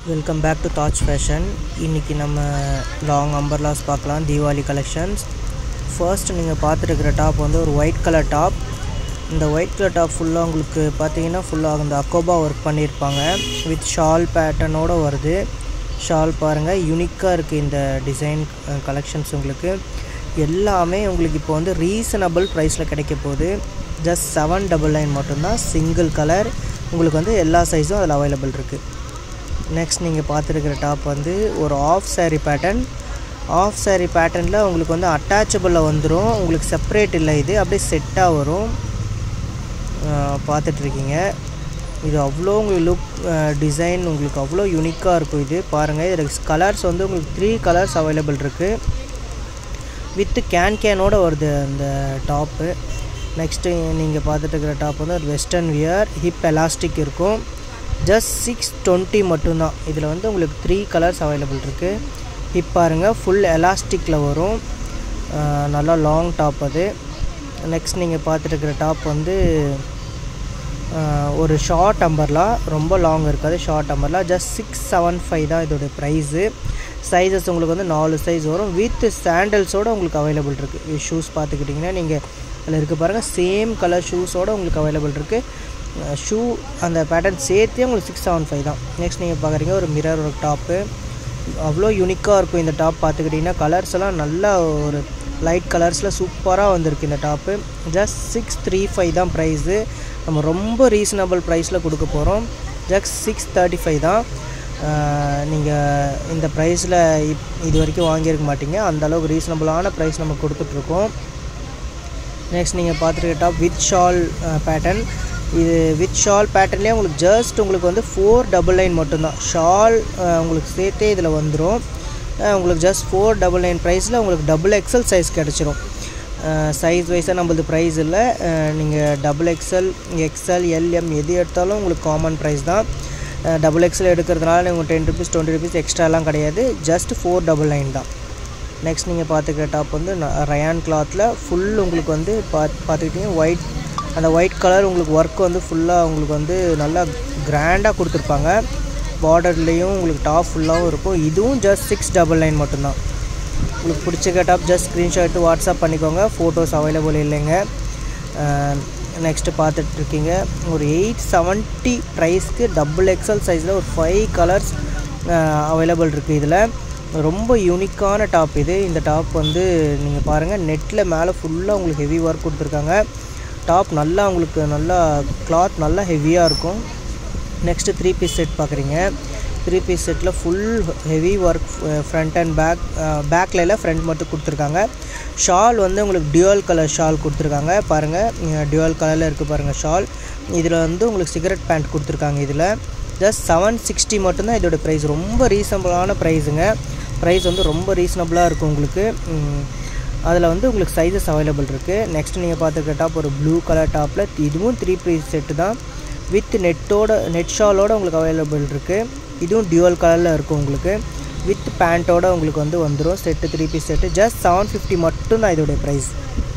welcome back to Taj fashion இன்றைக்கி நம்ம long umbrellas பார்க்கலாம் தீபாவளி கலெக்ஷன்ஸ் ஃபர்ஸ்ட் நீங்கள் பார்த்துருக்கிற டாப் வந்து ஒரு ஒயிட் கலர் டாப் இந்த ஒயிட் கலர் டாப் ஃபுல்லாக உங்களுக்கு பார்த்தீங்கன்னா ஃபுல்லாக அந்த அக்கோபா ஒர்க் பண்ணியிருப்பாங்க வித் ஷால் பேட்டர்னோடு வருது ஷால் பாருங்கள் யூனிக்காக இருக்குது இந்த டிசைன் கலெக்ஷன்ஸ் உங்களுக்கு எல்லாமே உங்களுக்கு இப்போ வந்து ரீசனபிள் ப்ரைஸில் கிடைக்க போகுது ஜஸ்ட் செவன் டபுள் நைன் மட்டும்தான் சிங்கிள் கலர் உங்களுக்கு வந்து எல்லா சைஸும் அதில் அவைலபிள் இருக்குது நெக்ஸ்ட் நீங்கள் பார்த்துருக்கிற டாப் வந்து ஒரு half sari pattern half sari பேட்டர்னில் உங்களுக்கு வந்து அட்டாச்சபிளில் வந்துடும் உங்களுக்கு செப்பரேட் இல்லை இது அப்படியே செட்டாக வரும் பார்த்துட்ருக்கீங்க இது அவ்வளோ உங்களுக்கு லுக் டிசைன் உங்களுக்கு அவ்வளோ யூனிக்காக இருக்கும் இது பாருங்கள் இதில் கலர்ஸ் வந்து உங்களுக்கு த்ரீ கலர்ஸ் அவைலபிள் இருக்குது வித்து கேன் கேனோட வருது அந்த டாப்பு நெக்ஸ்ட்டு நீங்கள் பார்த்துட்டு இருக்கிற டாப் வந்து ஒரு வெஸ்டர்ன் வியர் ஹிப் எலாஸ்டிக் இருக்கும் ஜஸ்ட் சிக்ஸ் டுவெண்ட்டி மட்டும்தான் இதில் வந்து உங்களுக்கு த்ரீ கலர்ஸ் அவைலபிள் இருக்குது ஹிப் பாருங்கள் ஃபுல் எலாஸ்டிக்கில் வரும் நல்லா லாங் டாப் அது நெக்ஸ்ட் நீங்கள் பார்த்துட்டு இருக்கிற டாப் வந்து ஒரு ஷார்ட் அம்பர்லா ரொம்ப லாங் இருக்காது short umbrella just six seven five தான் இதோடைய ப்ரைஸு சைஸஸ் உங்களுக்கு வந்து நாலு சைஸ் வரும் வித் சாண்டல்ஸோடு உங்களுக்கு அவைலபிள் இருக்குது ஷூஸ் பார்த்துக்கிட்டிங்கன்னா நீங்கள் அதில் இருக்க பாருங்கள் சேம் கலர் ஷூஸோடு உங்களுக்கு அவைலபிள் இருக்குது ஷூ அந்த பேட்டர்ன் சேர்த்தே உங்களுக்கு சிக்ஸ் செவன் ஃபைவ் தான் நெக்ஸ்ட் நீங்கள் பார்க்குறீங்க ஒரு மிரர் ஒரு டாப்பு அவ்வளோ யூனிக்காக இருக்கும் இந்த டாப் பார்த்துக்கிட்டிங்கன்னா கலர்ஸ் எல்லாம் நல்லா ஒரு லைட் கலர்ஸில் சூப்பராக வந்திருக்கு இந்த top just six three five தான் ப்ரைஸு நம்ம ரொம்ப ரீசனபிள் ப்ரைஸில் கொடுக்க போகிறோம் ஜஸ்ட் சிக்ஸ் தேர்ட்டி ஃபைவ் தான் நீங்கள் இந்த ப்ரைஸில் இப் இது வரைக்கும் வாங்கியிருக்க மாட்டீங்க அந்தளவுக்கு ரீசனபிளான ப்ரைஸ் நம்ம கொடுத்துட்ருக்கோம் நெக்ஸ்ட் நீங்கள் பார்த்துருக்க டாப் வித் ஷால் பேட்டர்ன் இது வித் ஷால் பேட்டர்ன்லேயே உங்களுக்கு ஜஸ்ட் உங்களுக்கு வந்து ஃபோர் டபுள் நைன் மட்டும்தான் ஷால் உங்களுக்கு சேர்த்தே இதில் வந்துடும் உங்களுக்கு ஜஸ்ட் ஃபோர் டபுள் நைன் ப்ரைஸில் உங்களுக்கு டபுள் எக்ஸல் சைஸ் கிடச்சிரும் சைஸ் வைஸாக நம்மளது ப்ரைஸ் இல்லை நீங்கள் டபுள் எக்ஸல் எக்ஸல் எல்எம் எது எடுத்தாலும் உங்களுக்கு காமன் ப்ரைஸ் தான் டபுள் எக்ஸல் எடுக்கிறதுனால நீங்கள் டென் ருபீஸ் டுவெண்ட்டி ருபீஸ் எக்ஸ்ட்ராலாம் கிடையாது ஜஸ்ட் ஃபோர் டபுள் நைன் தான் நெக்ஸ்ட் நீங்கள் பார்த்துக்கிற டாப் வந்து ரயான் கிளாத்தில் ஃபுல் உங்களுக்கு வந்து பார்த்து பார்த்துக்கிட்டிங்க ஒயிட் அந்த ஒயிட் கலர் உங்களுக்கு ஒர்க் வந்து ஃபுல்லாக உங்களுக்கு வந்து நல்லா கிராண்டாக கொடுத்துருப்பாங்க பார்டர்லேயும் உங்களுக்கு டாப் ஃபுல்லாகவும் இருக்கும் இதுவும் ஜஸ்ட் சிக்ஸ் டபுள் நைன் மட்டும்தான் உங்களுக்கு பிடிச்ச டாப் ஜஸ்ட் ஸ்க்ரீன்ஷாட்டு வாட்ஸ்அப் பண்ணிக்கோங்க ஃபோட்டோஸ் அவைலபிள் இல்லைங்க நெக்ஸ்ட்டு பார்த்துட்ருக்கீங்க ஒரு எயிட் செவன்ட்டி ப்ரைஸ்க்கு டபுள் எக்ஸல் சைஸில் ஒரு ஃபைவ் கலர்ஸ் அவைலபிள் இருக்குது இதில் ரொம்ப யூனிக்கான டாப் இது இந்த டாப் வந்து நீங்கள் பாருங்கள் நெட்டில் மேலே ஃபுல்லாக உங்களுக்கு ஹெவி ஒர்க் கொடுத்துருக்காங்க டாப் நல்லா உங்களுக்கு நல்லா கிளாத் நல்லா ஹெவியாக இருக்கும் நெக்ஸ்ட்டு த்ரீ பீஸ் செட் பார்க்குறீங்க த்ரீ பீஸ் செட்டில் full heavy work front and back பேக்கில் எல்லாம் ஃப்ரண்ட் மட்டும் கொடுத்துருக்காங்க ஷால் வந்து உங்களுக்கு டியூவல் கலர் ஷால் கொடுத்துருக்காங்க பாருங்கள் டியூவல் கலரில் இருக்குது பாருங்கள் ஷால் இதில் வந்து உங்களுக்கு சிகரெட் பேண்ட் கொடுத்துருக்காங்க இதில் ஜஸ்ட் செவன் சிக்ஸ்டி மட்டும்தான் இதோட ப்ரைஸ் ரொம்ப ரீசனபிளான ப்ரைஸுங்க ப்ரைஸ் வந்து ரொம்ப ரீசனபிளாக இருக்கும் உங்களுக்கு அதில் வந்து உங்களுக்கு சைஸஸ் அவைலபிள் இருக்குது நெக்ஸ்ட் நீங்கள் பார்த்துருக்க டாப் ஒரு ப்ளூ கலர் டாப்பில் இதுவும் த்ரீ பீஸ் செட்டு தான் வித் நெட்டோட நெட் ஷாலோடு உங்களுக்கு அவைலபிள் இருக்குது இதுவும் டியூவல் கலரில் இருக்கும் உங்களுக்கு வித் பேண்ட்டோட உங்களுக்கு வந்து வந்துடும் set three piece set just seven fifty மட்டும் தான் இதோடைய ப்ரைஸ்